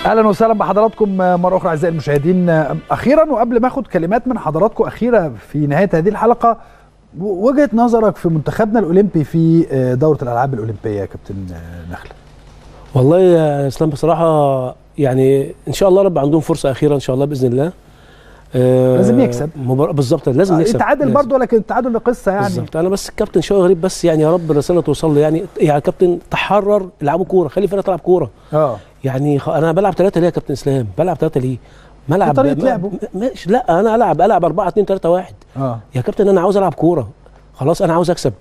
اهلا وسهلا بحضراتكم مره اخرى اعزائي المشاهدين اخيرا وقبل ما اخد كلمات من حضراتكم اخيره في نهايه هذه الحلقه وجهه نظرك في منتخبنا الاولمبي في دوره الالعاب الاولمبيه يا كابتن نخله والله يا اسلام بصراحه يعني ان شاء الله رب عندهم فرصه اخيره ان شاء الله باذن الله آه لازم يكسب مبار... بالظبط لازم نكسب يتعادل برضه لكن التعادل له قصه يعني بالظبط انا بس الكابتن شوقي غريب بس يعني يا رب الرساله توصل له يعني يعني كابتن تحرر العبوا كوره خلي الفرقه تلعب كوره اه يعني خ... انا بلعب ثلاثه ليه يا كابتن اسلام بلعب ثلاثه ليه ملعب طريقه لعبه ماشي لا انا العب العب 4 2 3 1 اه يا كابتن انا عاوز العب كوره خلاص انا عاوز اكسب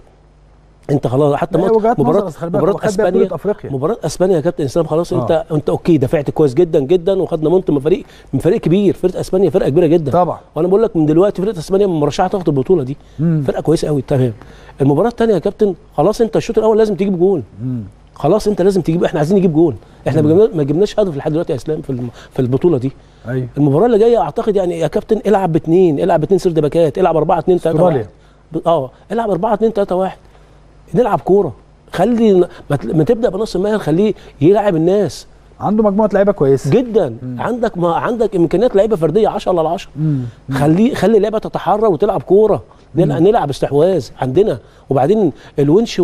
انت خلاص حتى مباراه مباراه مباراه اسبانيا افريقيا مباراه اسبانيا يا كابتن اسلام خلاص آه. انت انت اوكي دفعت كويس جدا جدا وخدنا منت من فريق من فريق كبير فرقه اسبانيا فرقه كبيره جدا طبعا وانا بقول لك من دلوقتي فرقه اسبانيا مرشحه تاخد البطوله دي مم. فرقه كويسه قوي تمام المباراه الثانيه يا كابتن خلاص انت الشوط الاول لازم تجيب جول مم. خلاص انت لازم تجيب احنا عايزين نجيب جول احنا ما جبنا- ما جبناش هدف لحد دلوقتي يا اسلام في الم- في البطوله دي ايوه المباراه اللي جايه اعتقد يعني يا كابتن العب باثنين العب باثنين سرد باكات العب 4 2 3 استراليا. 1 اه العب 4 2 3 1 نلعب كوره خلي ما ت- ما تبدا بنص الماهر خليه يلعب الناس عنده مجموعه لعيبه كويسه جدا عندك ما عندك امكانيات لعيبه فرديه 10 على 10 مم. خليه خلي اللعبه تتحرر وتلعب كوره نلعب, نلعب استحواذ عندنا وبعدين الونش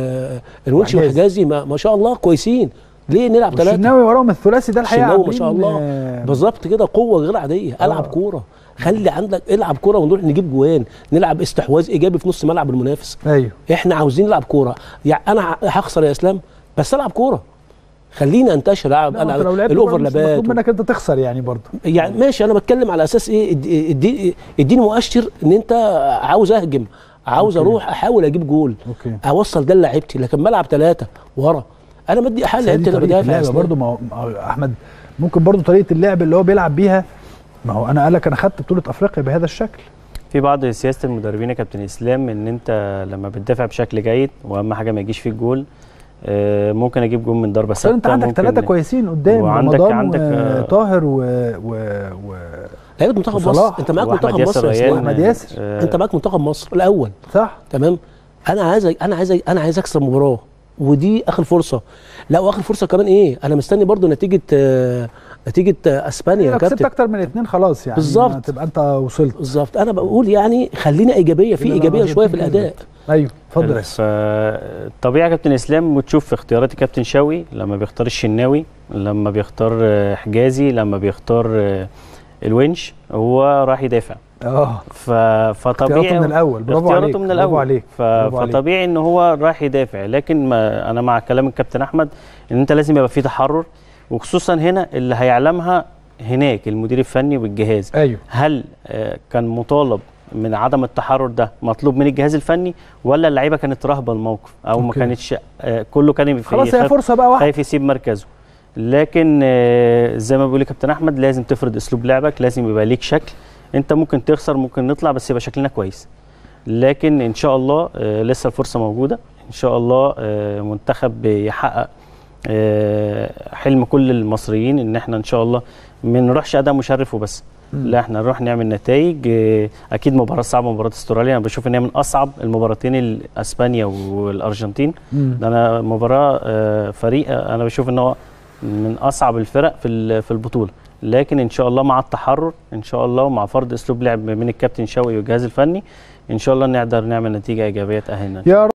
والونش وحجازي. وحجازي ما, ما شاء الله كويسين ليه نلعب ثلاثه والشناوي وراهم الثلاثي ده الحقيقه الشناوي ما شاء عاملين، الله آه، بالظبط كده قوه غير عاديه العب آه. كوره خلي عندك العب كوره ونروح نجيب جوان نلعب استحواذ ايجابي في نص ملعب المنافس ايوه احنا عاوزين نلعب كوره يعني انا هخسر يا اسلام بس العب كوره خليني انتشر العب لا، ما انت لو العب لعبت الاوفرلابات مطلوب منك انت تخسر يعني برضه يعني ماشي انا بتكلم على اساس ايه ادي- ادي- اديني مؤشر ان انت عاوز اهجم عاوز أوكي. اروح احاول اجيب جول اوكي اوصل ده لعيبتي لكن بلعب ثلاثه ورا انا مدي حل بس هي دي لعيبتي انا طريقه بدافع يا اللعبه إسلام. برضه ما هو ما هو احمد ممكن برضه طريقه اللعب اللي هو بيلعب بيها ما هو انا قال لك انا خدت بطوله افريقيا بهذا الشكل في بعض سياسه المدربين يا كابتن اسلام ان انت لما بتدافع بشكل جيد واهم حاجه ما يجيش فيك جول آه، ممكن اجيب جول من ضربه بس ثابته انت عندك ممكن- ثلاثه كويسين قدام وعندك- رمضان عندك، آه، وطاهر و... و... و... لعيبه منتخب وصلاح مصر انت معاك وأحمد منتخب ياسر مصر يا ريان، إسلام. وأحمد ياسر. آه، انت معاك منتخب مصر الاول صح تمام انا عايز انا عايز انا عايز اكسب مباراه ودي اخر فرصه لا واخر فرصه كمان ايه انا مستني برضو نتيجه آه، نتيجه آه، اسبانيا يا لو كسبت كابتن اكتر من اثنين خلاص يعني بالظبط. تبقى انت وصلت بالظبط انا بقول يعني خلينا ايجابيه في لا، لا، ايجابيه لا، شويه في جدا. الاداء ايوه اتفضل يا اسف. فطبيعي يا كابتن اسلام وتشوف في اختيارات كابتن شوقي لما بيختار الشناوي لما بيختار آه، حجازي لما بيختار آه، الونش هو راح يدافع اه ف... فطبيعي اختياراته من الاول برافو عليك اختياراته من برافو الاول عليك ف... برافو عليك. فطبيعي ان هو راح يدافع لكن ما انا مع كلام الكابتن احمد ان انت لازم يبقى في تحرر وخصوصا هنا اللي هيعلمها هناك المدير الفني والجهاز ايوه هل آه، كان مطالب من عدم التحرر ده مطلوب من الجهاز الفني ولا اللعيبه كانت راهبه الموقف او ما أوكي. كانتش آه، كله كان في خلاص هي خايف- فرصه بقى واحده خايف يسيب مركزه لكن آه، زي ما بيقول كابتن احمد لازم تفرض اسلوب لعبك لازم يبقى ليك شكل انت ممكن تخسر ممكن نطلع بس يبقى شكلنا كويس لكن ان شاء الله آه، لسه الفرصه موجوده ان شاء الله آه، منتخب يحقق آه، حلم كل المصريين ان احنا ان شاء الله ما نروحش اداء مشرف وبس مم. لا احنا نروح نعمل نتائج آه، اكيد مباراه صعبه مباراه استراليا انا بشوف ان هي من اصعب المباراتين ال- اسبانيا والارجنتين مم. ده انا مباراه آه، فريق آه، انا بشوف ان هو من اصعب الفرق في ال- في البطوله لكن ان شاء الله مع التحرر ان شاء الله ومع فرض اسلوب لعب من الكابتن شوقي والجهاز الفني ان شاء الله نقدر نعمل نتيجه ايجابيه تاهلنا يا